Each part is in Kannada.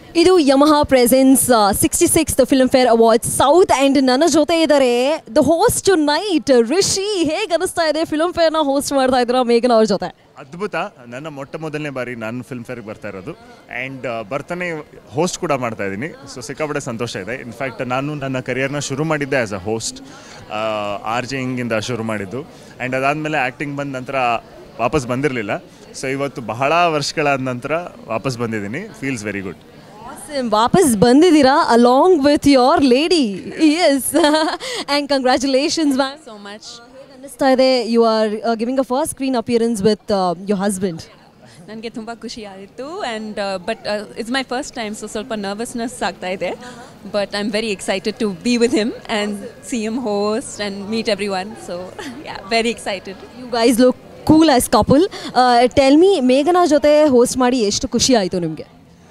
ಇದು Yamaha presents sixty six Filmfare award south and ನನ್ನ ಜೊತೆ ಇದ್ದಾರೆ the host tonight Rishi ಹೇಗೆ ಅನಿಸ್ತಾ ಇದೆ ಫಿಲ್ಮ್ ಫೇರ್ನ ಹೋಸ್ಟ್ ಮಾಡ್ತಾ ಇದ್ದೀರಾ ಮೇಘನ ಅವ್ರ ಜೊತೆ ಅದ್ಭುತ ನನ್ನ ಮೊಟ್ಟ ಮೊದಲನೇ ಬಾರಿ ನಾನು ಫಿಲ್ಮ್ ಫೇರ್ಗೆ ಬರ್ತಾ ಇರೋದು ಆ್ಯಂಡ್ ಬರ್ತಾನೆ ಹೋಸ್ಟ್ ಕೂಡ ಮಾಡ್ತಾ ಇದ್ದೀನಿ ಸೊ ಸಿಕ್ಕಾಪಟ್ಟೆ ಸಂತೋಷ ಇದೆ ಇನ್ಫ್ಯಾಕ್ಟ್ ನಾನು ನನ್ನ ಕರಿಯರ್ನ ಶುರು ಮಾಡಿದ್ದೆ as a host R J ಹಿಂಗಿಂದ ಶುರು ಮಾಡಿದ್ದು ಆ್ಯಂಡ್ ಅದಾದಮೇಲೆ ಆ್ಯಕ್ಟಿಂಗ್ ಬಂದ ನಂತರ ವಾಪಸ್ ಬಂದಿರಲಿಲ್ಲ ಸೊ ಇವತ್ತು ಬಹಳ ವರ್ಷಗಳಾದ ನಂತರ ವಾಪಸ್ ಬಂದಿದ್ದೀನಿ ಫೀಲ್ಸ್ ವೆರಿ ಗುಡ್ ವಾಪಸ್ ಬಂದಿದ್ದೀರಾ along with your lady yes and congratulations ma'am so much. ಹೇಗೆ ಅನ್ನಿಸ್ತಾ ಇದೆ you are giving a first screen appearance with your husband ನನಗೆ ತುಂಬ ಖುಷಿ ಆಯಿತು and but it's my first time so ಸ್ವಲ್ಪ ನರ್ವಸ್ನೆಸ್ ಆಗ್ತಾ ಇದೆ but I am very excited to be with him and see him host and meet everyone so yeah very excited you guys look cool as couple tell me ಮೇಘನಾ ಜೊತೆ ಹೋಸ್ಟ್ ಮಾಡಿ ಎಷ್ಟು ಖುಷಿ ಆಯಿತು ನಿಮಗೆ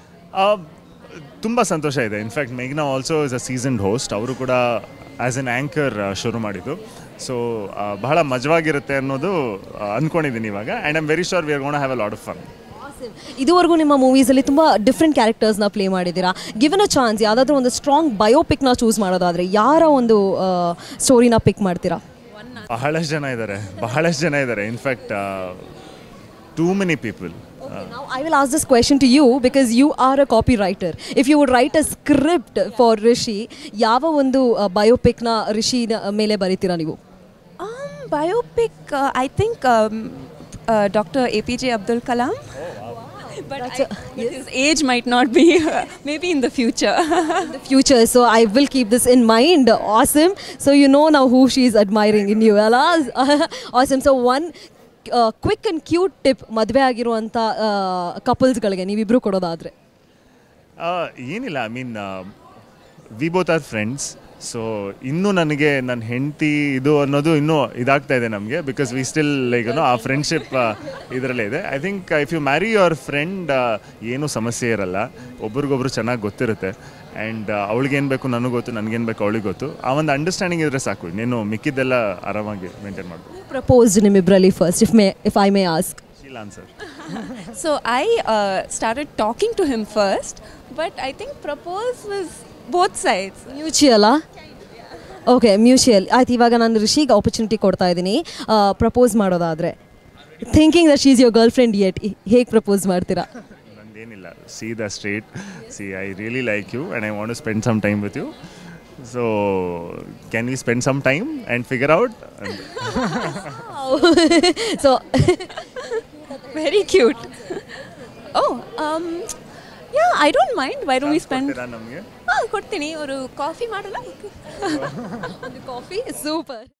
ತುಂಬ ಸಂತೋಷ ಇದೆ ಇನ್ಫ್ಯಾಕ್ಟ್ ಮೇಘ್ನಾ also is a seasoned host ಅವರು ಕೂಡ ಆ್ಯಸ್ ಎನ್ ಆ್ಯಂಕರ್ ಶುರು ಮಾಡಿದ್ದು ಸೊ ಬಹಳ ಮಜವಾಗಿರುತ್ತೆ ಅನ್ನೋದು ಆ, ಅಂದ್ಕೊಂಡಿದ್ದೀನಿ ಇವಾಗ and I'm very sure we are gonna have a lot of fun ಇದುವರೆಗೂ ನಿಮ್ಮ ಮೂವೀಸಲ್ಲಿ ತುಂಬ ಡಿಫ್ರೆಂಟ್ ಕ್ಯಾರೆಕ್ಟರ್ಸ್ನ ಪ್ಲೇ ಮಾಡಿದ್ದೀರಾ ಗಿವನ್ ಅ ಚಾನ್ಸ್ ಯಾವುದಾದ್ರೂ ಒಂದು ಸ್ಟ್ರಾಂಗ್ ಬಯೋಪಿಕ್ನ ಚೂಸ್ ಮಾಡೋದಾದರೆ ಯಾರ ಒಂದು ಸ್ಟೋರಿನ ಪಿಕ್ ಮಾಡ್ತೀರಾ ಬಹಳಷ್ಟು ಜನ ಇದ್ದಾರೆ ಬಹಳಷ್ಟು ಜನ ಇದ್ದಾರೆ in fact too many people Now I will ask this question to you because you are a copywriter. If you would write a script for Rishi, ಯಾವ ಒಂದು ಬಯೋಪಿಕ್ನ ರಿಷಿ ಮೇಲೆ ಬರೀತೀರಾ ನೀವು Um, biopic, uh, I think um, uh, Dr. APJ Abdul Kalam. But, I, but his age might not be, maybe in the future. in the future. So I will keep this in mind. Awesome. So you know now who she is admiring in you. ಅಲ್ಲ awesome. So one quick and cute tip ಮದುವೆ ಆಗಿರುವಂಥ ಕಪಲ್ಸ್ಗಳಿಗೆ ನೀವಿಬ್ರು ಕೊಡೋದಾದರೆ ಏನಿಲ್ಲ I mean we both are friends so ಇನ್ನೂ ನನಗೆ ನನ್ನ ಹೆಂಡತಿ ಇದು ಅನ್ನೋದು ಇನ್ನೂ ಇದಾಗ್ತಾ ಇದೆ ನಮಗೆ ಬಿಕಾಸ್ ವಿ ಸ್ಟಿಲ್ ಲೈಕ್ ಏನೋ ಆ ಫ್ರೆಂಡ್ಶಿಪ್ ಇದರಲ್ಲೇ ಇದೆ I think if you marry your friend ಏನೂ ಸಮಸ್ಯೆ ಇರಲ್ಲ ಒಬ್ರಿಗೊಬ್ರು ಚೆನ್ನಾಗಿ ಗೊತ್ತಿರುತ್ತೆ ಆ್ಯಂಡ್ ಅವಳಿಗೆ ಏನು ಬೇಕು ನನಗೆ ಗೊತ್ತು ನನಗೇನು ಬೇಕು ಅವಳಿಗೆ ಗೊತ್ತು ಆ ಒಂದು ಅಂಡರ್ಸ್ಟ್ಯಾಂಡಿಂಗ್ ಇದ್ರೆ ಸಾಕು ಇನ್ನೇನು ಮಿಕ್ಕಿದ್ದೆಲ್ಲ ಆರಾಮಾಗಿ ಮೇಂಟೈನ್ ಮಾಡ್ಬೋದು ಪ್ರಪೋಸ್ಡ್ ನಿಮ್ಮಿಬ್ಬರಲ್ಲಿ first if may if I may ask ಇಲ್ಲ answer so I uh, started talking to him first, but I think propose was both sides. ಮ್ಯೂಚುಯಲಾ ಓಕೆ ಮ್ಯೂಚುಯಲ್ ಆಯ್ತು ಇವಾಗ ನಾನು ರಿಷಿಗೆ ಆಪರ್ಚುನಿಟಿ ಕೊಡ್ತಾ ಇದ್ದೀನಿ ಪ್ರಪೋಸ್ ಮಾಡೋದಾದರೆ thinking that she's your girlfriend yet ಹೇಗೆ ಪ್ರಪೋಸ್ ಮಾಡ್ತೀರಾ ನಂದೇನಿಲ್ಲ see the straight see I really like you and I want to spend some time with you so can we spend some time and figure out so Very cute. oh, um, yeah, I don't mind. Why don't we spend? ನಮಗೆ ಹಾಂ ಕೊಡ್ತೀನಿ ಅವರು ಕಾಫಿ ಮಾಡಲ್ಲ ಕಾಫಿ ಸೂಪರ್